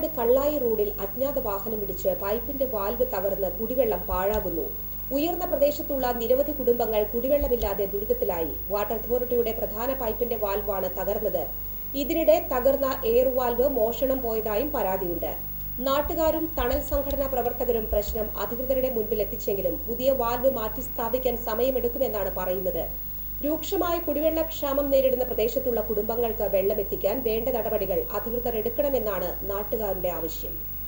പാലക്കാട് കള്ളായി റോഡിൽ അജ്ഞാത വാഹനമിടിച്ച് പൈപ്പിന്റെ വാൽവ് തകർന്ന് കുടിവെള്ളം പാഴാകുന്നു ഉയർന്ന പ്രദേശത്തുള്ള നിരവധി കുടുംബങ്ങൾ കുടിവെള്ളമില്ലാതെ ദുരിതത്തിലായി വാട്ടർ അതോറിറ്റിയുടെ പ്രധാന പൈപ്പിന്റെ വാൽവാണ് തകർന്നത് ഇതിനിടെ തകർന്ന എയർ വാൽവ് മോഷണം പോയതായും പരാതിയുണ്ട് നാട്ടുകാരും തണൽ സംഘടനാ പ്രവർത്തകരും പ്രശ്നം അധികൃതരുടെ മുൻപിൽ എത്തിച്ചെങ്കിലും പുതിയ വാൽവ് മാറ്റി സ്ഥാപിക്കാൻ സമയമെടുക്കുമെന്നാണ് പറയുന്നത് രൂക്ഷമായ കുടിവെള്ളക്ഷാമം നേരിടുന്ന പ്രദേശത്തുള്ള കുടുംബങ്ങൾക്ക് വെള്ളമെത്തിക്കാൻ വേണ്ട നടപടികൾ അധികൃതർ എടുക്കണമെന്നാണ് നാട്ടുകാരുടെ ആവശ്യം